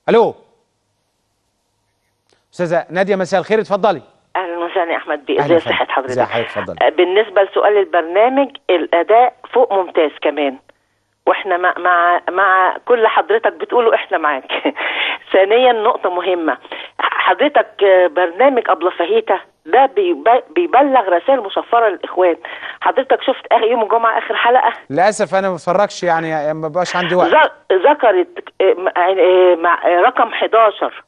الو استاذه ناديه مساء الخير اتفضلي اهلا وسهلا يا احمد بيه أهلا ازي وسهلا. صحه حضرتك ازي حضرتك؟ اتفضلي. آه، بالنسبه لسؤال البرنامج الاداء فوق ممتاز كمان واحنا مع مع, مع كل حضرتك بتقوله احنا معاك ثانيا نقطه مهمه حضرتك آه، برنامج ابله فهيته ده بيب- بيبلغ رسائل مشفره للاخوان حضرتك شفت اخر يوم الجمعه اخر حلقه للاسف انا ما بتفرجش يعني ما بقاش عندي وقت ذ- ذكرت آه، مع- آه، مع آه، رقم 11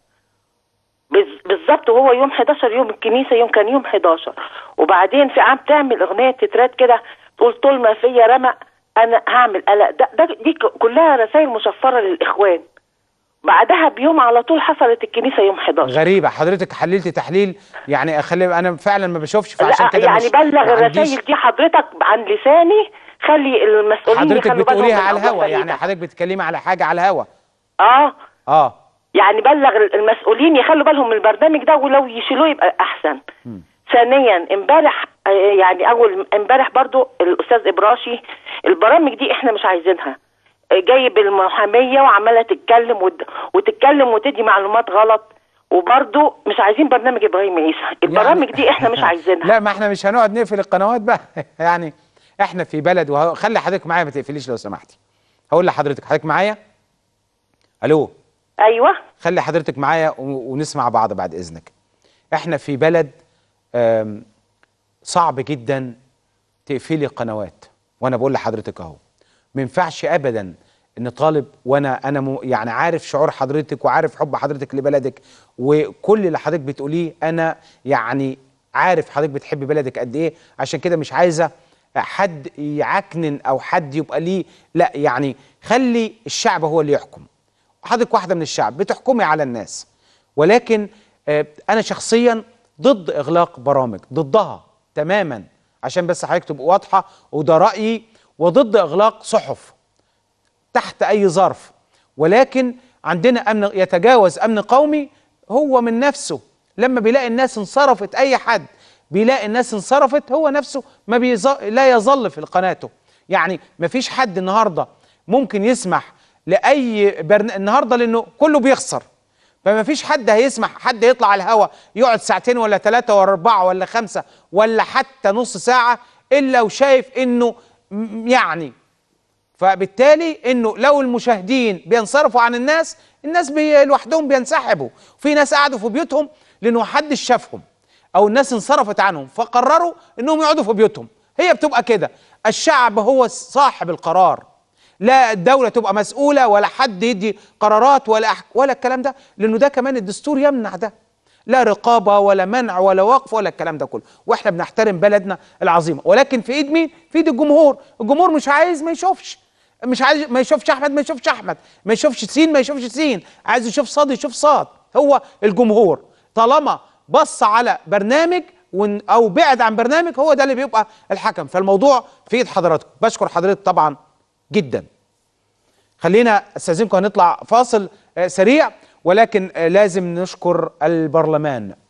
بز- بالظبط وهو يوم 11 يوم الكنيسه يوم كان يوم 11 وبعدين في عام تعمل اغنيه تترات كده تقول طول ما فيا رمق انا هعمل قلق ده, ده دي ك- كلها رسائل مشفره للاخوان بعدها بيوم على طول حصلت الكنيسه يوم 11 غريبه حضرتك حللت تحليل يعني اخلي انا فعلا ما بشوفش فعشان لا كده يعني مش بلغ ما عنديش- الرسائل دي حضرتك عن لساني خلي المسؤولين حضرتك يخلوا بالهم بتقوليها من على أبو الهوا يعني فريدة. حضرتك بتتكلمي على حاجه على الهوا اه اه يعني بلغ المسؤولين يخلوا بالهم من البرنامج ده ولو يشيلوه يبقى احسن ثانيا امبارح آه، يعني اول امبارح برضو الاستاذ ابراشي البرامج دي احنا مش عايزينها آه، جايب المحاميه وعماله تتكلم وت- وتتكلم وتدي معلومات غلط وبرضو مش عايزين برنامج ابراهيم عيسى البرامج دي احنا مش عايزينها لا ما احنا مش هنقعد نقفل القنوات بقى يعني احنا في بلد وخلي حضرتك معايا ما تقفليش لو سمحتي هقول لحضرتك حضرتك معايا الو ايوه خلي حضرتك معايا و- ونسمع بعض بعد اذنك احنا في بلد آم، صعب جدا تقفلي قنوات وانا بقول لحضرتك اهو ما ينفعش ابدا ان طالب وانا انا م- يعني عارف شعور حضرتك وعارف حب حضرتك لبلدك وكل اللي حضرتك بتقوليه انا يعني عارف حضرتك بتحب بلدك قد ايه عشان كده مش عايزه حد يعكنن او حد يبقى ليه لا يعني خلي الشعب هو اللي يحكم حضرتك واحده من الشعب بتحكمي على الناس ولكن آه، انا شخصيا ضد اغلاق برامج ضدها تماما عشان بس حضرتك تبقى واضحه وده رايي وضد اغلاق صحف تحت اي ظرف ولكن عندنا امن يتجاوز امن قومي هو من نفسه لما بيلاقي الناس انصرفت اي حد بيلاقي الناس انصرفت هو نفسه ما بيظ... لا يظل في قناته يعني ما فيش حد النهارده ممكن يسمح لاي برن... النهارده لانه كله بيخسر فما فيش حد هيسمح حد يطلع على الهوا يقعد ساعتين ولا ثلاثة ولا أربعة ولا خمسة ولا حتى نص ساعة إلا وشايف إنه م- يعني فبالتالي انه لو المشاهدين بينصرفوا عن الناس الناس بي لوحدهم بينسحبوا في ناس قعدوا في بيوتهم لانه محدش شافهم او الناس انصرفت عنهم فقرروا انهم يقعدوا في بيوتهم هي بتبقى كده الشعب هو صاحب القرار لا الدولة تبقى مسؤولة ولا حد يدي قرارات ولا أح... ولا الكلام ده لأنه ده كمان الدستور يمنع ده لا رقابة ولا منع ولا وقف ولا الكلام ده كله واحنا بنحترم بلدنا العظيمة ولكن في ايد مين؟ في ايد الجمهور الجمهور مش عايز ما يشوفش مش عايز ما يشوفش احمد ما يشوفش احمد ما يشوفش سين ما يشوفش سين عايز يشوف صاد يشوف صاد هو الجمهور طالما بص على برنامج ون- او بعد عن برنامج هو ده اللي بيبقى الحكم فالموضوع في ايد حضراتكم بشكر حضرتك طبعا جدا خلينا استاذنكم هنطلع فاصل آه، سريع ولكن آه، لازم نشكر البرلمان